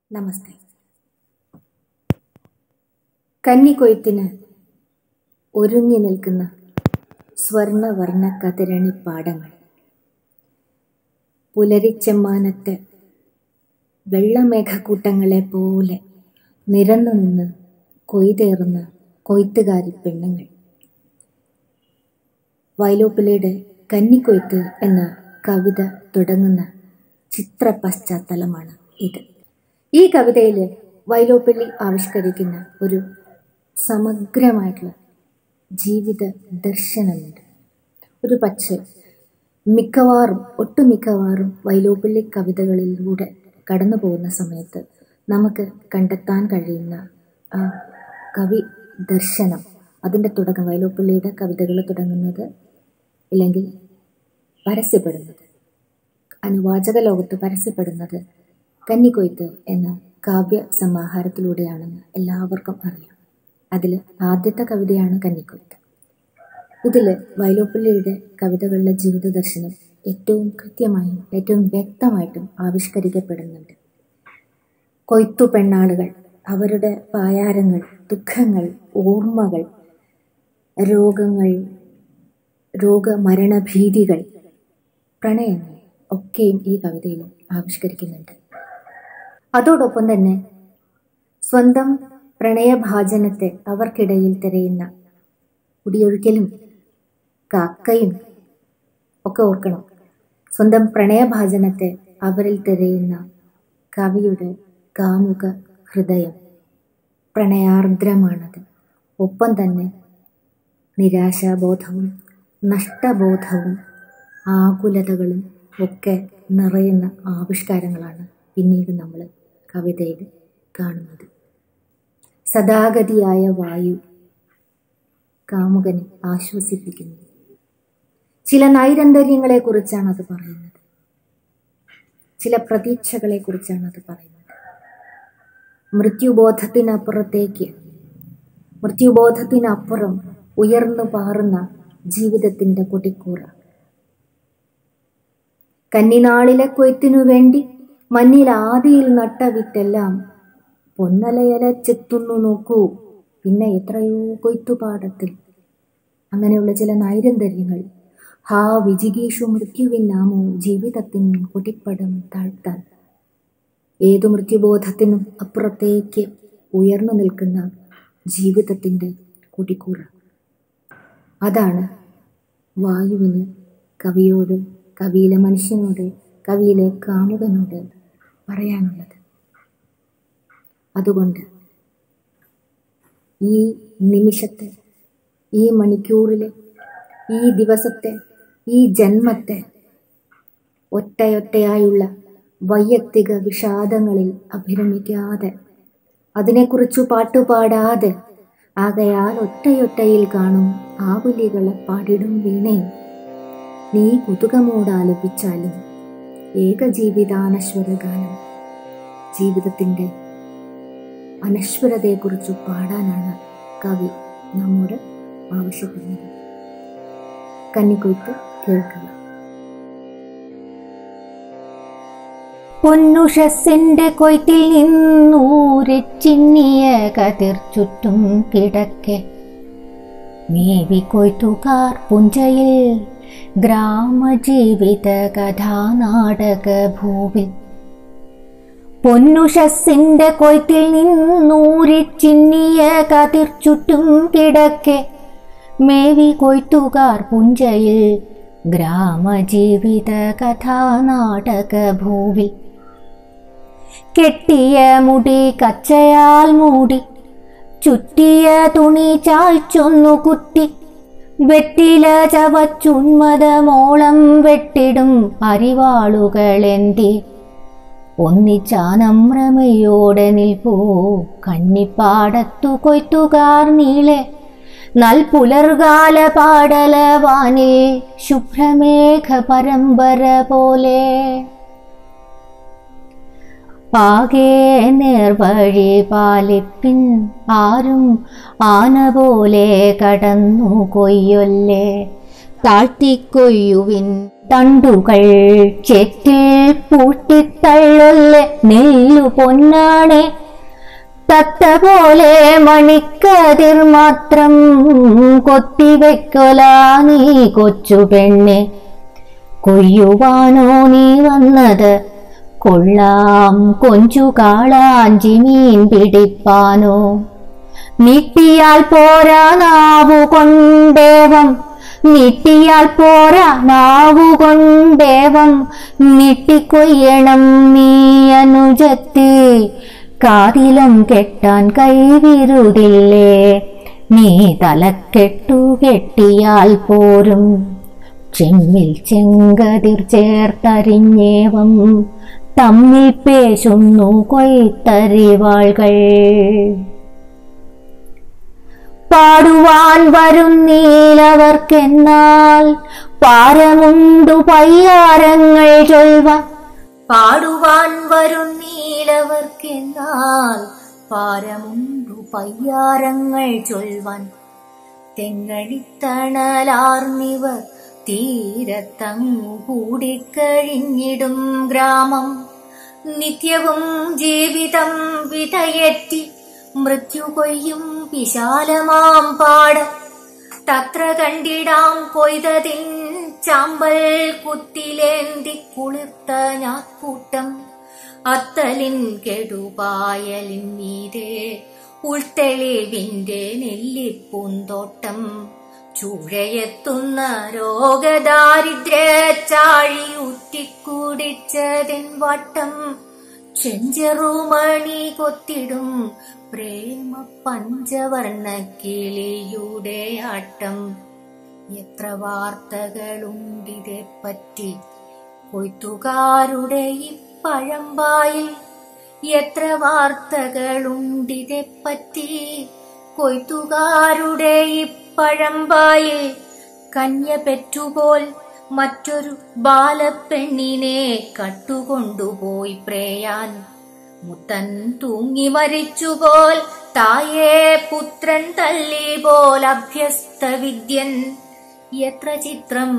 നമസ്തേ കന്നിക്കൊയ്ത്തിന് ഒരുങ്ങി നിൽക്കുന്ന സ്വർണവർണ്ണ കതിരണി പാടങ്ങൾ പുലരിച്ചെമ്മാനത്തെ വെള്ളമേഘക്കൂട്ടങ്ങളെ പോലെ നിരന്നു നിന്ന് കൊയ്തേറുന്ന കൊയ്ത്തുകാരി പെണ്ണുങ്ങൾ വയലോപ്പിലയുടെ കന്നിക്കൊയ്ത്ത് എന്ന കവിത തുടങ്ങുന്ന ചിത്ര പശ്ചാത്തലമാണ് ഇത് ഈ കവിതയിൽ വൈലോപ്പള്ളി ആവിഷ്കരിക്കുന്ന ഒരു സമഗ്രമായിട്ടുള്ള ജീവിത ദർശനമുണ്ട് ഒരു പക്ഷേ മിക്കവാറും ഒട്ടുമിക്കവാറും വൈലോപ്പള്ളി കവിതകളിലൂടെ കടന്നു പോകുന്ന സമയത്ത് നമുക്ക് കണ്ടെത്താൻ കഴിയുന്ന ആ കവി ദർശനം അതിൻ്റെ തുടക്കം വൈലോപ്പള്ളിയുടെ കവിതകൾ തുടങ്ങുന്നത് ഇല്ലെങ്കിൽ പരസ്യപ്പെടുന്നത് അനുവാചക ലോകത്ത് പരസ്യപ്പെടുന്നത് കന്നിക്കൊയ്ത്ത് എന്ന കാവ്യ സമാഹാരത്തിലൂടെയാണെന്ന് എല്ലാവർക്കും അറിയാം അതിൽ ആദ്യത്തെ കവിതയാണ് കന്നിക്കൊയ്ത്ത് ഇതിൽ വയലോപ്പള്ളിയുടെ കവിതകളിലെ ജീവിത ദർശനം ഏറ്റവും കൃത്യമായും ഏറ്റവും വ്യക്തമായിട്ടും ആവിഷ്കരിക്കപ്പെടുന്നുണ്ട് കൊയ്ത്തു പെണ്ണാളുകൾ അവരുടെ പായാരങ്ങൾ ദുഃഖങ്ങൾ ഓർമ്മകൾ രോഗങ്ങൾ രോഗമരണഭീതികൾ പ്രണയങ്ങൾ ഒക്കെയും ഈ കവിതയിൽ ആവിഷ്കരിക്കുന്നുണ്ട് അതോടൊപ്പം തന്നെ സ്വന്തം പ്രണയഭാജനത്തെ അവർക്കിടയിൽ തിരയുന്ന കുടിയൊഴുക്കലും കാക്കയും ഒക്കെ ഓർക്കണം സ്വന്തം പ്രണയഭാജനത്തെ അവരിൽ തിരയുന്ന കവിയുടെ കാമുക ഹൃദയം പ്രണയാർദ്രമാണത് ഒപ്പം തന്നെ നിരാശാബോധവും നഷ്ടബോധവും ആകുലതകളും ഒക്കെ നിറയുന്ന ആവിഷ്കാരങ്ങളാണ് പിന്നീട് നമ്മൾ കവിതയിൽ കാണുന്നത് സദാഗതിയായ വായു കാമുകനെ ആശ്വസിപ്പിക്കുന്നു ചില നൈരന്തര്യങ്ങളെക്കുറിച്ചാണ് അത് പറയുന്നത് ചില പ്രതീക്ഷകളെക്കുറിച്ചാണ് അത് പറയുന്നത് മൃത്യുബോധത്തിനപ്പുറത്തേക്ക് മൃത്യുബോധത്തിനപ്പുറം ഉയർന്നു പാറുന്ന ജീവിതത്തിൻ്റെ കൊടിക്കൂറ കന്നിനാളിലെ കൊയ്ത്തിനു വേണ്ടി മഞ്ഞിൽ ആദിയിൽ നട്ട വിത്തെല്ലാം പൊന്നലയല ചെത്തുന്നു നോക്കൂ പിന്നെ എത്രയോ കൊയ്ത്തുപാടത്തിൽ അങ്ങനെയുള്ള ചില നൈരന്തര്യങ്ങൾ ഹാ വിജിഗീഷു മൃത്യുവിനാമോ ജീവിതത്തിൻ കൊടിപ്പടം താഴ്ത്താൻ ഏതു മൃത്യുബോധത്തിനും അപ്പുറത്തേക്ക് ഉയർന്നു നിൽക്കുന്ന ജീവിതത്തിൻ്റെ കൊടിക്കൂറ അതാണ് വായുവിന് കവിയോട് കവിയിലെ മനുഷ്യനോട് കവിയിലെ കാമുകനോട് പറയാനുള്ളത് അതുകൊണ്ട് ഈ നിമിഷത്തെ ഈ മണിക്കൂറിലെ ഈ ദിവസത്തെ ഈ ജന്മത്തെ ഒറ്റയൊറ്റയായുള്ള വൈയക്തിക വിഷാദങ്ങളിൽ അഭിരമിക്കാതെ അതിനെക്കുറിച്ചു പാട്ടുപാടാതെ ആകയാൽ ഒറ്റയൊറ്റയിൽ കാണും ആകുലികളെ പാടിടും വീണയും നീ കുതുകമോടാലപിച്ചാലും ഏകജീവിതാനശ്വര ഗാനം ജീവിതത്തിൻ്റെ അനശ്വരതയെക്കുറിച്ച് പാടാനാണ് കവി നമ്മോട് ആവശ്യപ്പെടുന്നത് കന്നിക്കൊയ്ത്ത് കേൾക്കുക പൊന്നുഷസിന്റെ കൊയ്ത്തിൽ നിന്നൂരച്ചിന്നിയ കതിർ ചുറ്റും കിടക്കെ മേവി കൊയ്ത്തുകാർ പുഞ്ചയിൽ ഗ്രാമജീവിത കഥാനാടക ഭൂവിൽ പൊന്നുഷസിന്റെ കൊയ്ത്തിൽ നിന്നൂരിച്ചിന്നിയ കതിർ ചുറ്റും കിടക്കെ മേവി കൊയ്ത്തുകാർ പുഞ്ചയിൽ ഗ്രാമജീവിത കഥാനാടക ഭൂവിൽ കെട്ടിയ മുടി കച്ചയാൽ മൂടി ചുറ്റിയ തുണി ചായ്ച്ചൊന്നു കുത്തി വെറ്റില ചവച്ചുന്മതമോളം വെട്ടിടും അരിവാളുകളെന്തി ഒന്നിച്ചാനമ്രമയോടെ നിൽപ്പൂ കണ്ണിപ്പാടത്തു കൊയ്ത്തുകാർ നീളെ നൽപുലർകാല പാടലവാനിൽ ശുഭ്രമേഘ പരമ്പര പോലെ പാകെ നേർവഴി പാലിപ്പിൻ ആരും ആന പോലെ കടന്നു കൊയ്യൊല്ലേ താഴ്ത്തിക്കൊയ്യുവിൻ തണ്ടുകൾ ചെറ്റിൽ പൂട്ടിത്തള്ളുള്ള നെല്ലു പൊന്നാണെ തത്ത പോലെ മണിക്കതിർ മാത്രം കൊത്തിവെക്കൊല നീ കൊച്ചു പെണ്ണെ കൊയ്യുവാനോ നീ വന്നത് കൊള്ളാം കൊഞ്ചു കാളാഞ്ചി മീൻ പിടിപ്പാനോ നീട്ടിയാൽ പോരാ നാവു കൊണ്ടേവം നീട്ടിയാൽ പോരാ നാവു കൊണ്ടേവം നീട്ടിക്കൊയ്യണം നീ അനുജത്തി കാതിലം കെട്ടാൻ കൈവിരുതില്ലേ നീ തലക്കെട്ടു കെട്ടിയാൽ പോരും ചെമ്മിൽ ചെങ്കതിർ ചേർത്തരിഞ്ഞേവം തമ്മിൽ പേശുന്നു കൊയ്ത്തരിവാൾകൾ പാടുവാൻ വരുന്നീലവർക്കെന്നാൽ പാരമുണ്ടു പയ്യാരങ്ങൾ ചൊൽവാൻ പാടുവാൻ വരുന്നീലവർക്കെന്നാൽ പാരമുണ്ടു പയ്യാരങ്ങൾ ചൊൽവാൻ തെങ്ങടിത്തണലാർന്നിവർ തീരത്തങ്ങു കൂടിക്കഴിഞ്ഞിടും ഗ്രാമം നിത്യവും ജീവിതം വിധയറ്റി മൃത്യു കൊയ്യും വിശാലമാം പാട് തത്ര കണ്ടിടാം കൊയ്തതിൻ ചാമ്പൽ കുത്തിലേന്തി കുളിർത്ത ഞാക്കൂട്ടം അത്തലിൻ കെടുപായലിൻ മീതെ ഉൾത്തെളിവിന്റെ നെല്ലിപ്പൂന്തോട്ടം ചുഴയെത്തുന്ന രോഗദാരിദ്ര്യ ചാഴിയുറ്റിക്കുടിച്ചതിൻ വട്ടം ചെഞ്ചെറുമണി കൊത്തിടും പ്രേമ പഞ്ചവർണ്ണ കിളിയുടെ ആട്ടം എത്ര വാർത്തകളുണ്ടിതെപ്പറ്റി കൊയ്ത്തുകാരുടെ ഇപ്പഴമ്പായിൽ എത്ര വാർത്തകളുണ്ടിതെപ്പറ്റി കൊയ്ത്തുകാരുടെ ഇപ്പഴമ്പായിൽ കന്യ പെറ്റുപോൽ മറ്റൊരു ബാലപ്പെണ്ണിനെ കട്ടുകൊണ്ടുപോയി പ്രേയാൻ മുത്തൻ തൂങ്ങി മരിച്ചുപോൽ തായേ പുത്രൻ തള്ളി പോൽ അഭ്യസ്ത വിദ്യൻ എത്ര ചിത്രം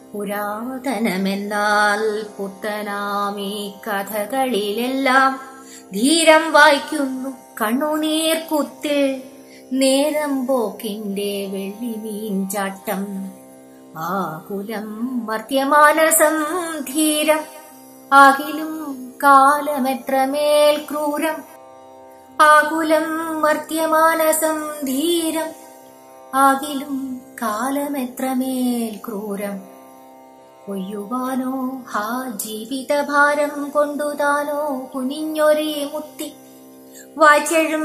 പുരാതനമെന്നാൽ പുത്തനാമീ കഥകളിലെല്ലാം ധീരം വായിക്കുന്നു കണ്ണുനീർ കുത്തിൽ നേരം പോക്കിന്റെ വെള്ളിമീൻ ചാട്ടം ആകുലം മർത്യമാനസം ധീരം ആകിലും കാലമെത്രമേൽ ക്രൂരം ആകുലം മർത്യമാനസം ധീരം ആകിലും കാലമെത്രമേൽ ക്രൂരം കൊയ്യുവാനോ ഹാ ജീവിതഭാരം കൊണ്ടുതാനോ കുനിഞ്ഞൊരേ മുത്തി വാച്ചഴും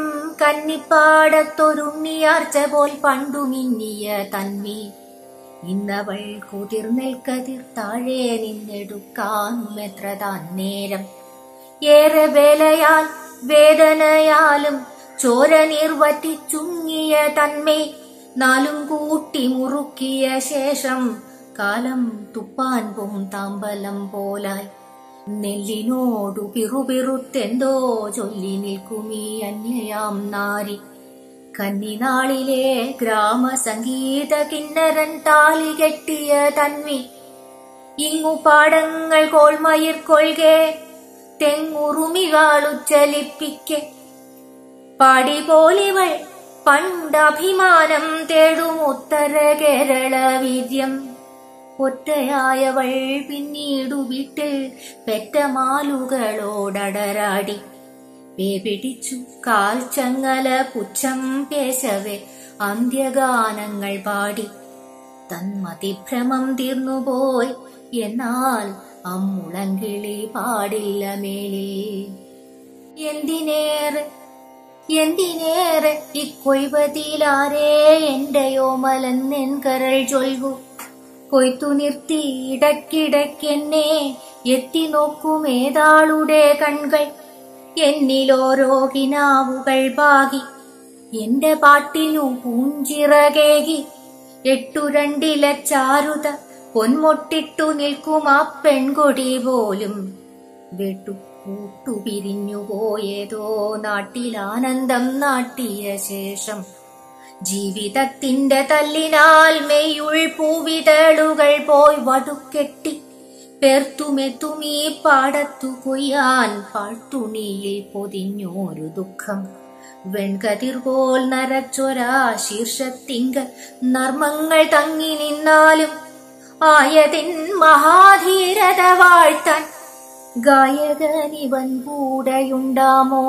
കന്നിപ്പാടത്തൊരുണ്ണിയാർച്ച പോൽ പണ്ടു മിന്നിയ തന്മി ഇന്നവൾ കുതിർനെൽക്കതിർ താഴെ നിന്നെടുക്കാൻ എത്ര താൻ നേരം ഏറെ വേലയാൽ വേദനയാലും ചോര നീർവറ്റി ചുങ്ങിയ തന്മേ നാലും കൂട്ടി മുറുക്കിയ ശേഷം കാലം തുപ്പാൻ പോം താമ്പലം പോലായി നെല്ലിനോടു പിറുപിറുത്തെന്തോ ചൊല്ലി നിൽക്കുമീ അന്യയാം നാരി കന്നിനാളിലെ ഗ്രാമസംഗീത കിന്നരൻ താലി കെട്ടിയ തന്വി ഇങ്ങു പാടങ്ങൾ കോൾമയിർ കൊள்കെ തെങ്ങുറുമികളുച്ചലിപ്പിക്കെ പാടി പോലിവൾ പണ്ടഭിമാനം തേടും ഉത്തര കേരള വീര്യം ഒറ്റയായവൾ പിന്നീടു വീട്ടിൽ പെറ്റമാലുകളോടടരാടി പേപിടിച്ചു കാൽ ചങ്ങല പുച്ഛം പേശവെ അന്ത്യഗാനങ്ങൾ പാടി തന്മതിഭ്രമം തീർന്നുപോയി എന്നാൽ അമ്മുളങ്കിളി പാടില്ല മേലേ എന്തിനേറെ എന്തിനേറെ ഇക്കൊയ്വതിലാരേ എന്റെയോ മലന്നെൻ കരൾ ചൊൽവു കൊയ്ത്തു നിർത്തി ഇടയ്ക്കിടയ്ക്കെന്നെ എത്തി നോക്കുമേതാളുടെ കൺകൾ എന്നിലോരോ കിനാവുകൾ പാകി എന്റെ പാട്ടിനു പൂഞ്ചിറകേകി എട്ടു രണ്ടിലെ ചാരുത പൊന്മൊട്ടിട്ടു നിൽക്കും ആ പെൺകൊടി പോലും വെട്ടു കൂട്ടുപിരിഞ്ഞുപോയേതോ നാട്ടിലാനന്ദം നാട്ടിയ ശേഷം ജീവിതത്തിന്റെ തല്ലിനാൽ മെയ്യുൾ പൂവിതളുകൾ പോയി വടുക്കെട്ടി പേർത്തുമെത്തുമീ പാടത്തു കൊയ്യാൻ പാഴ്ത്തുണിയിൽ പൊതിഞ്ഞോരു ദുഃഖം വെൺകതിർപോൽ നരച്ചൊരാ ശീർഷത്തിങ്കൽ നർമ്മങ്ങൾ തങ്ങി നിന്നാലും ആയതിൻ മഹാധീരത വാഴ്ത്താൻ ഗായകനിവൻ കൂടെയുണ്ടാമോ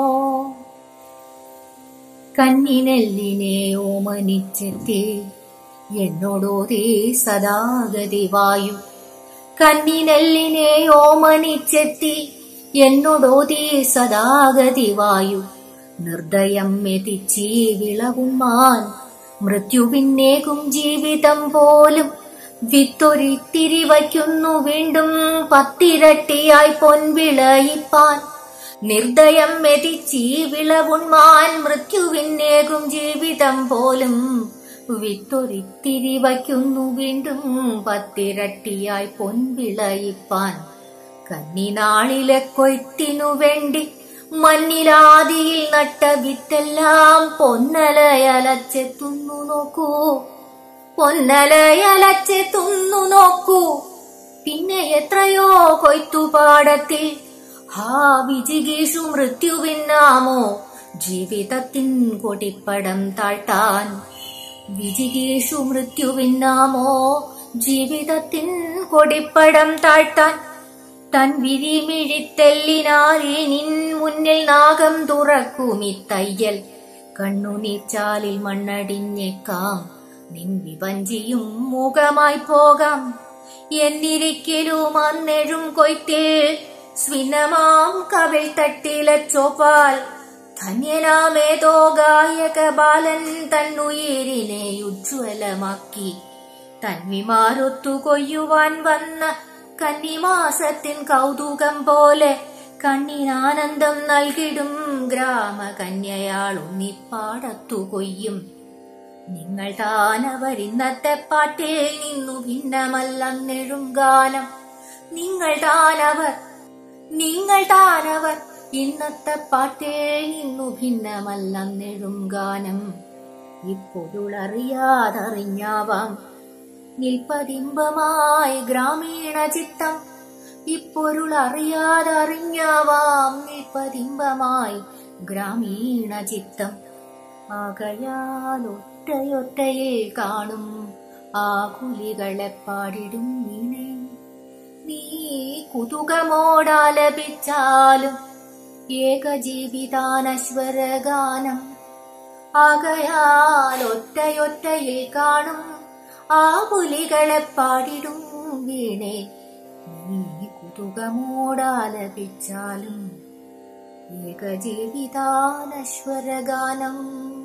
കന്നിനെല്ലിനെ ഓമനിച്ചെത്തി എന്നോടോതേ സദാഗതി വായു കന്നിനെല്ലിനെ ഓമനിച്ചെത്തി എന്നോടോതേ സദാഗതി വായു നിർദ്ദയം മെതിച്ചീ വിളവുമാൻ മൃത്യുവിന്നേകും ജീവിതം പോലും വിത്തൊരിത്തിരി വയ്ക്കുന്നു വീണ്ടും പത്തിരട്ടിയായി പൊൻവിളയിപ്പാൻ നിർദ്ദയം മെതിച്ചീ വിളവുൺമാൻ മൃത്യുവിന്നേകും ജീവിതം പോലും വിത്തൊരിത്തിരി വയ്ക്കുന്നു വീണ്ടും പത്തിരട്ടിയായി പൊൻവിളയിപ്പാൻ കന്നിനാളിലെ കൊയ്ത്തിനു വേണ്ടി മണ്ണിലാദിയിൽ നട്ട വിത്തെല്ലാം പൊന്നലയലച്ചെത്തുന്നു നോക്കൂ പൊന്നലയലച്ചെത്തുന്നു നോക്കൂ പിന്നെ എത്രയോ കൊയ്ത്തുപാടത്തിൽ ഹാ വിജിഗീഷു മൃത്യുവിന്നാമോ ജീവിതത്തിൻ കൊടിപ്പടം താഴ്ത്താൻ വിജിഗീഷു മൃത്യുവിന്നാമോ ജീവിതത്തിൻ കൊടിപ്പടം താഴ്ത്താൻ തൻ വിരിമിഴിത്തെല്ലിനാലേ നിൻ മുന്നിൽ നാഗം തുറക്കുമി തയ്യൽ കണ്ണുനീച്ചാലിൽ മണ്ണടിഞ്ഞേക്കാം നിൻ വിവഞ്ചിയും മുഖമായി പോകാം എന്നിരിക്കലും അന്നെഴും കൊയ്ത്തിൽ സ്വിനമാം കവിൾ തട്ടിലെ ചോപ്പാൽ ധന്യനാമേതോ ഗായക ബാലൻ തന്നുയിരിനെ ഉജ്ജ്വലമാക്കി തന്വിമാരൊത്തു കൊയ്യുവാൻ വന്ന കന്നിമാസത്തിൻ കൗതുകം പോലെ കണ്ണിനാനന്ദം നൽകിടും ഗ്രാമകന്യയാളുന്നിപ്പാടത്തു കൊയ്യും നിങ്ങൾ താനവരിന്നത്തെ പാട്ടിൽ നിന്നു ഭിന്നമല്ലെന്നെഴും ഗാനം നിങ്ങൾ താനവർ നിങ്ങൾ താനവർ ഇന്നത്തെ പാട്ടിൽ നിന്നു ഭിന്നമല്ലെന്നെഴും ഗാനം ഇപ്പൊരുളറിയാതറിഞ്ഞാവാം നിൽപ്പതിമ്പമായി ഗ്രാമീണ ചിത്തം ഇപ്പൊരുളറിയാതറിഞ്ഞാവാം നിൽപ്പതിമ്പമായി ഗ്രാമീണ ചിത്തം ആകയാൽ ഒറ്റയൊറ്റയിൽ കാണും ആകുലികളെ പാടിടും നീനെ നീ കുതുകമോടാലപിച്ചാലും ഏകജീവിതാനശ്വരഗാനം ആകയാൽ ഒറ്റയൊറ്റയിൽ കാണും ആ പുലികളെ പാടിടും വീണേ നീ കുതുകമോടാലപിച്ചാലും ഏകജീവിതാനശ്വരഗാനം